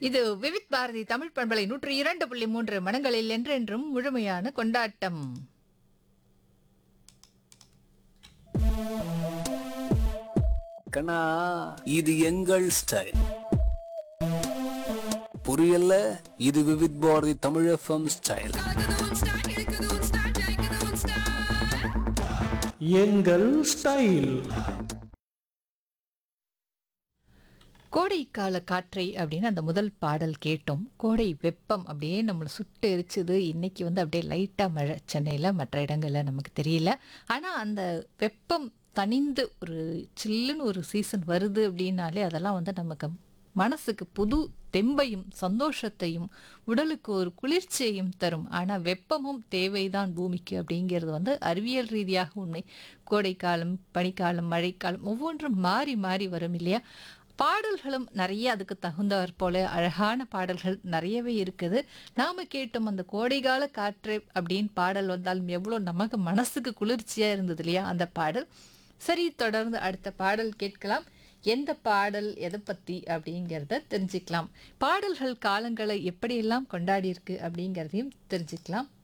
இது விவித் பாரதி தமிழ் பண்பலை நூற்றி இரண்டு புள்ளி மூன்று மனங்களில் என்றென்றும் முழுமையான கொண்டாட்டம் கண்ணா இது எங்கள் ஸ்டைல் புரியல இது விவித் பாரதி தமிழ் எஃப்எம் ஸ்டைல் எங்கள் ஸ்டைல் கோடைக்கால காற்றை அப்படின்னு அந்த முதல் பாடல் கேட்டோம் கோடை வெப்பம் அப்படியே நம்மளை சுட்டு எரிச்சுது இன்னைக்கு வந்து அப்படியே லைட்டாக மழை சென்னையில் மற்ற இடங்களில் நமக்கு தெரியல ஆனால் அந்த வெப்பம் தணிந்து ஒரு சில்லுன்னு ஒரு சீசன் வருது அப்படின்னாலே அதெல்லாம் வந்து நமக்கு மனசுக்கு புது தெம்பையும் சந்தோஷத்தையும் உடலுக்கு ஒரு குளிர்ச்சியையும் தரும் ஆனால் வெப்பமும் தேவைதான் பூமிக்கு அப்படிங்கிறது வந்து அறிவியல் ரீதியாக உண்மை கோடைக்காலம் பனிக்காலம் மழைக்காலம் ஒவ்வொன்றும் மாறி மாறி வரும் இல்லையா பாடல்களும் நிறைய அதுக்கு தகுந்தவர் போல அழகான பாடல்கள் நிறையவே இருக்குது நாம கேட்டோம் அந்த கோடைகால காற்று அப்படின்னு பாடல் வந்தாலும் எவ்வளோ நமக்கு மனசுக்கு குளிர்ச்சியா இருந்தது இல்லையா அந்த பாடல் சரி தொடர்ந்து அடுத்த பாடல் கேட்கலாம் எந்த பாடல் எதை பத்தி அப்படிங்கிறத தெரிஞ்சுக்கலாம் பாடல்கள் காலங்களை எப்படியெல்லாம் கொண்டாடி இருக்கு அப்படிங்கிறதையும் தெரிஞ்சுக்கலாம்